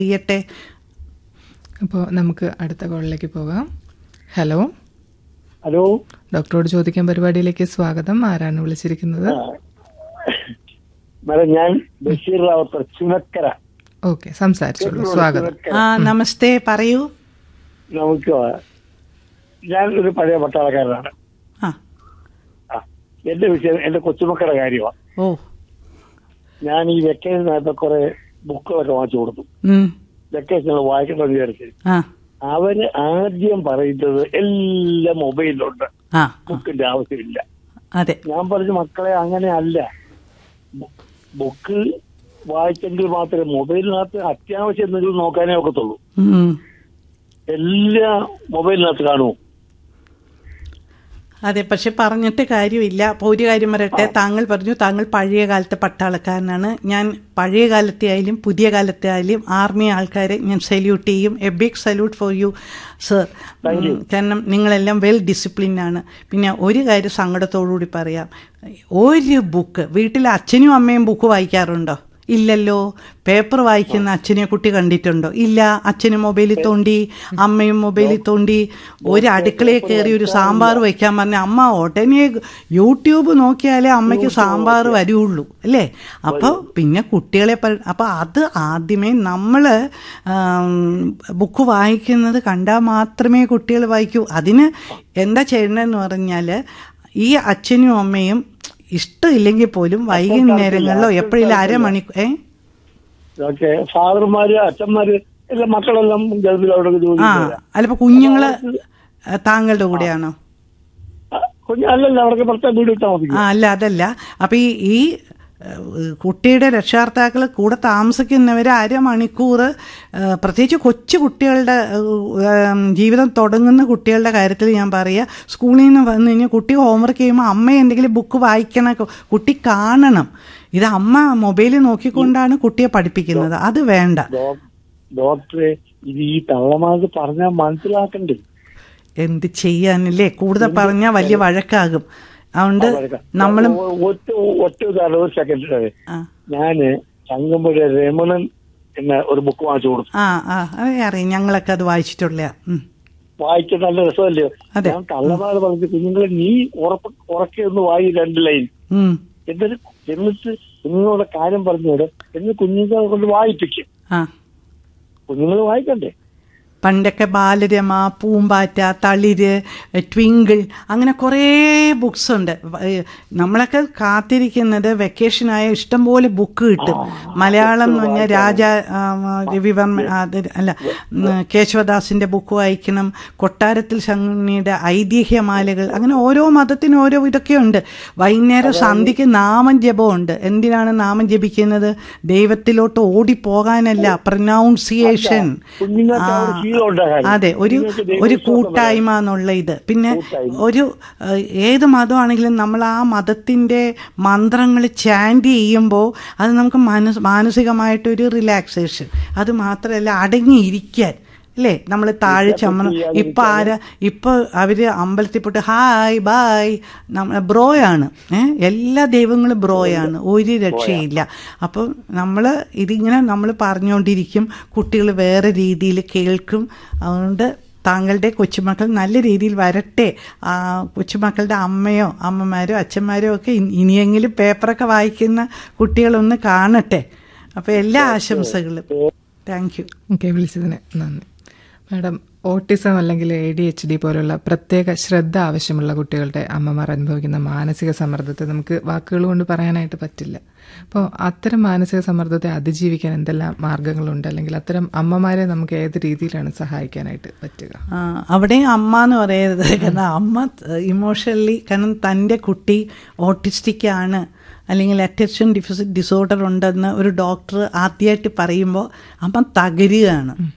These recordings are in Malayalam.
ചെയ്യട്ടെ അപ്പോൾ നമുക്ക് അടുത്ത കോളിലേക്ക് പോകാം ഹലോ ഹലോ ഡോക്ടറോട് ചോദിക്കാൻ പരിപാടിയിലേക്ക് സ്വാഗതം ആരാണ് വിളിച്ചിരിക്കുന്നത് മാഡം ഞാൻ ബഷീർ റാവത്തർ ചുനക്കര ഓക്കെ സംസാരിച്ചോളൂ സ്വാഗതം ചുനക്കര. ആ നമസ്തേ പറയൂ നമുക്ക് ഞാൻ ഒരു പഴയ പട്ടാളക്കാരനാണ് ആ ആ എന്റെ വിഷയം എന്റെ കൊച്ചുമക്കളുടെ കാര്യമാണ് ഓ ഞാൻ ഈ വെക്കേഷനായപ്പോ കുറെ ബുക്കുകളൊക്കെ വാങ്ങിച്ചു കൊടുത്തു ഉം, വെക്കേഷനിൽ വായിക്കണമെന്ന് വിചാരിച്ചു ആ അവര് ആദ്യം പറയുന്നത് എല്ലാം മൊബൈലിലുണ്ട് ആ ബുക്കിന്റെ ആവശ്യമില്ല അതെ ഞാൻ പറഞ്ഞു മക്കളെ അങ്ങനെ അല്ല ബു- ബുക്ക് വായിച്ചെങ്കിൽ മാത്രമേ മൊബൈലിനകത്ത് അത്യാവശ്യം എന്തെങ്കിലും നോക്കാനേ ഒക്കത്തുള്ളൂ ഉം. എല്ലാം മൊബൈലിനകത്ത് കാണുമോ അതെ പക്ഷെ പറഞ്ഞിട്ട് കാര്യമില്ല അപ്പോൾ ഒരു കാര്യം പറയട്ടെ താങ്കൾ പറഞ്ഞു താങ്കൾ പഴയ കാലത്തെ പട്ടാളക്കാരനാണ് ഞാൻ പഴയ കാലത്തെ ആയാലും പുതിയ കാലത്തെ ആയാലും ആർമി ആൾക്കാരെ ഞാൻ സല്യൂട്ട് ചെയ്യും a big salute for you sir കാരണം നിങ്ങളെല്ലാം വെൽ ഡിസിപ്ലിൻ ആണ് പിന്നെ ഒരു കാര്യം സങ്കടത്തോടുകൂടി പറയാം ഒരു ബുക്ക് വീട്ടിൽ അച്ഛനും അമ്മയും ബുക്ക് വായിക്കാറുണ്ടോ ഇല്ലല്ലോ പേപ്പർ വായിക്കുന്ന അച്ഛനെ കുട്ടി കണ്ടിട്ടുണ്ടോ ഇല്ല അച്ഛനും മൊബൈലിൽ തോണ്ടി അമ്മയും മൊബൈലിൽ തോണ്ടി ഒരു അടുക്കളയിൽ കയറി ഒരു സാമ്പാർ വയ്ക്കാൻ പറഞ്ഞ അമ്മ ഉടനെ യൂട്യൂബ് നോക്കിയാലേ അമ്മയ്ക്ക് സാമ്പാർ വരുള്ളൂ അല്ലേ അപ്പോൾ പിന്നെ കുട്ടികളെ പ- അപ്പോൾ അത് ആദ്യമേ നമ്മൾ ബുക്ക് വായിക്കുന്നത് കണ്ടാൽ മാത്രമേ കുട്ടികൾ വായിക്കൂ അതിന് എന്താ ചെയ്യണമെന്ന് പറഞ്ഞാൽ ഈ അച്ഛനും അമ്മയും ഇഷ്ടമില്ലെങ്കിൽ പോലും വൈകുന്നേരങ്ങളിലോ എപ്പോഴും അരമണിക്കൂർ ഏ ഓക്കെ ഫാദർമാര് അച്ഛന്മാര് എല്ലാം മക്കളെല്ലാം ഗൾഫിൽ അവിടെ ജോലി ആ അല്ലപ്പോ കുഞ്ഞുങ്ങള് താങ്കളുടെ കൂടെയാണോ കുഞ്ഞ് അല്ലല്ല അവർക്ക് പുറത്തെ വീട് ഇട്ടാൽ മതി ആ അല്ല അതല്ല അപ്പൊ ഈ ഈ ഏഹ്, കുട്ടിയുടെ രക്ഷാകർത്താക്കൾ കൂടെ താമസിക്കുന്നവർ അരമണിക്കൂർ ഏഹ്, പ്രത്യേകിച്ച് കൊച്ചു കുട്ടികളുടെ ഏഹ്, ജീവിതം തുടങ്ങുന്ന കുട്ടികളുടെ കാര്യത്തിൽ ഞാൻ പറയുക സ്കൂളിൽ നിന്ന് വന്നു കഴിഞ്ഞാൽ കുട്ടി ഹോംവർക്ക് ചെയ്യുമ്പോൾ അമ്മ എന്തെങ്കിലും ബുക്ക് വായിക്കണം കുട്ടി കാണണം ഇത് അമ്മ മൊബൈലിൽ നോക്കിക്കൊണ്ടാണ് കുട്ടിയെ പഠിപ്പിക്കുന്നത് അത് വേണ്ട ഡോ- ഡോക്ടറെ ഇത് ഈ തള്ളമാർക്ക് പറഞ്ഞാൽ മനസ്സിലാക്കണ്ടേ എന്ത് ചെയ്യാനല്ലേ കൂടുതൽ പറഞ്ഞാൽ വലിയ വഴക്കാകും അതുകൊണ്ട് നമ്മളും ഒ- ഒറ്റ ഒറ്റ ഉദാഹരണം ഒരു സെക്കൻഡ് ആ ഞാന് ചങ്ങമ്പുഴ രമണൻ എന്ന ഒരു ബുക്ക് വാങ്ങിച്ചു കൊടുത്തു ആ ആ അത് അറിയാം ഞങ്ങളൊക്കെ അത് വായിച്ചിട്ടുള്ള വായിക്കാൻ നല്ല രസമല്ലേ അതെ. ഞാൻ തള്ളമാര് പറഞ്ഞു കുഞ്ഞുങ്ങളെ നീ ഉറപ്പ് ഉറക്കൊന്ന് വായി രണ്ട് ലൈൻ എന്നിട്ട് എന്നിട്ട് കുഞ്ഞുങ്ങളുടെ കാര്യം പറഞ്ഞോട് എന്ന് കുഞ്ഞുങ്ങളെ കൊണ്ട് വായിപ്പിക്കും ആ കുഞ്ഞുങ്ങൾ വായിക്കണ്ടേ പണ്ടൊക്കെ ബാലരമ പൂമ്പാറ്റ തളിര് ട്വിങ്കിൾ അങ്ങനെ കുറേ ബുക്സ് ഉണ്ട് വ- ഏ, നമ്മളൊക്കെ കാത്തിരിക്കുന്നത് വെക്കേഷനായ ഇഷ്ടംപോലെ ബുക്ക് കിട്ടും മലയാളം എന്ന് പറഞ്ഞാൽ രാജ ആ, രവിവർമ്മ ആ, അത് അല്ല ഉം, കേശവദാസിന്റെ ബുക്ക് വായിക്കണം കൊട്ടാരത്തിൽ ശങ്കുണ്ണിയുടെ ഐതിഹ്യമാലകൾ അങ്ങനെ ഓരോ മതത്തിനും ഓരോ ഇതൊക്കെയുണ്ട് വൈകുന്നേരം സന്ധ്യയ്ക്ക് നാമം ജപമുണ്ട് എന്തിനാണ് നാമം ജപിക്കുന്നത് ദൈവത്തിലോട്ട് ഓടിപ്പോകാനല്ല പ്രൊനൗൺസിയേഷൻ കുഞ്ഞുങ്ങൾക്ക് ആ ഒരു ശീലം ഉണ്ടാകാൻ അതെ ഒരു ഒരു കൂട്ടായ്മ എന്നുള്ള ഇത് പിന്നെ ഒരു ഏഹ്, ഏത് മതമാണെങ്കിലും നമ്മൾ ആ മതത്തിന്റെ മന്ത്രങ്ങൾ ചാൻഡ് ചെയ്യുമ്പോൾ അത് നമുക്ക് മനസ് മാനസികമായിട്ടൊരു റിലാക്സേഷൻ അത് മാത്രമല്ല അടങ്ങിയിരിക്കാൻ അല്ലേ നമ്മൾ താഴെ ചമ്മ ഇപ്പൊ ആരാ ഇപ്പൊ അവര് അമ്പലത്തിൽ പോയിട്ട് ഹായ് ബായ് നമ്മ ബ്രോയാണ് ഏഹ് എല്ലാ ദൈവങ്ങളും ബ്രോയാണ് ഒരു രക്ഷയില്ല അപ്പം നമ്മൾ ഇതിങ്ങനെ നമ്മൾ പറഞ്ഞുകൊണ്ടിരിക്കും കുട്ടികൾ വേറെ രീതിയിൽ കേൾക്കും അതുകൊണ്ട് താങ്കളുടെ കൊച്ചുമക്കൾ നല്ല രീതിയിൽ വരട്ടെ ആ, കൊച്ചുമക്കളുടെ അമ്മയോ അമ്മമാരോ അച്ഛന്മാരോ ഒക്കെ ഇനി- ഇനിയെങ്കിലും പേപ്പറൊക്കെ വായിക്കുന്ന കുട്ടികളൊന്ന് കാണട്ടെ അപ്പോൾ എല്ലാ ആശംസകളും താങ്ക് യു ഓക്കെ വിളിച്ചതിന് നന്ദി മാഡം ഓട്ടിസം അല്ലെങ്കിൽ എ ഡി എച്ച് ഡി പോലുള്ള പ്രത്യേക ശ്രദ്ധ ആവശ്യമുള്ള കുട്ടികളുടെ അമ്മമാർ അനുഭവിക്കുന്ന മാനസിക സമ്മർദ്ദത്തെ നമുക്ക് വാക്കുകൾ കൊണ്ട് പറയാനായിട്ട് പറ്റില്ല അപ്പോൾ അത്തരം മാനസിക സമ്മർദ്ദത്തെ അതിജീവിക്കാൻ എന്തെല്ലാം മാർഗങ്ങളുണ്ട് അല്ലെങ്കിൽ അത്തരം അമ്മമാരെ നമുക്ക് ഏത് രീതിയിലാണ് സഹായിക്കാനായിട്ട് പറ്റുക ആ, അവിടെയും അമ്മ എന്ന് പറയരുത് കാരണം അമ്മ ഇമോഷണലി കാരണം തൻ്റെ കുട്ടി ഓട്ടിസ്റ്റിക് ആണ് അല്ലെങ്കിൽ അറ്റൻഷൻ ഡിഫിസിറ്റ് ഡിസോർഡർ ഉണ്ടെന്ന് ഒരു ഡോക്ടർ ആദ്യമായിട്ട് പറയുമ്പോൾ അമ്മ തകരുകയാണ്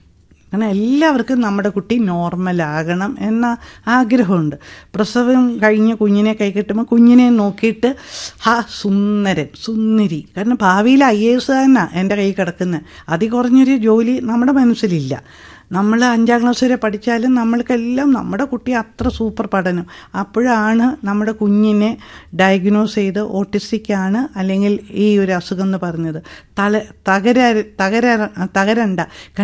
കാരണം എല്ലാവർക്കും നമ്മുടെ കുട്ടി നോർമലാകണം എന്ന ആഗ്രഹമുണ്ട് പ്രസവം കഴിഞ്ഞ് കുഞ്ഞിനെ കൈ കിട്ടുമ്പോൾ കുഞ്ഞിനെ നോക്കിയിട്ട് ഹാ സുന്ദരൻ സുന്ദരി കാരണം ഭാവിയിൽ ഐ എ എസ് തന്നെ എൻ്റെ കൈ കിടക്കുന്നത് അതി കുറഞ്ഞൊരു ജോലി നമ്മുടെ മനസ്സിലില്ല നമ്മൾ അഞ്ചാം ക്ലാസ് വരെ പഠിച്ചാലും നമ്മൾക്കെല്ലാം നമ്മുടെ കുട്ടി അത്ര സൂപ്പർ പഠനം അപ്പോഴാണ് നമ്മുടെ കുഞ്ഞിനെ ഡയഗ്നോസ് ചെയ്ത് ഓട്ടിസ്റ്റിക് ആണ് അല്ലെങ്കിൽ ഈ ഒരു അസുഖം എന്ന് പറഞ്ഞത് തല തകര തകര തകരണ്ട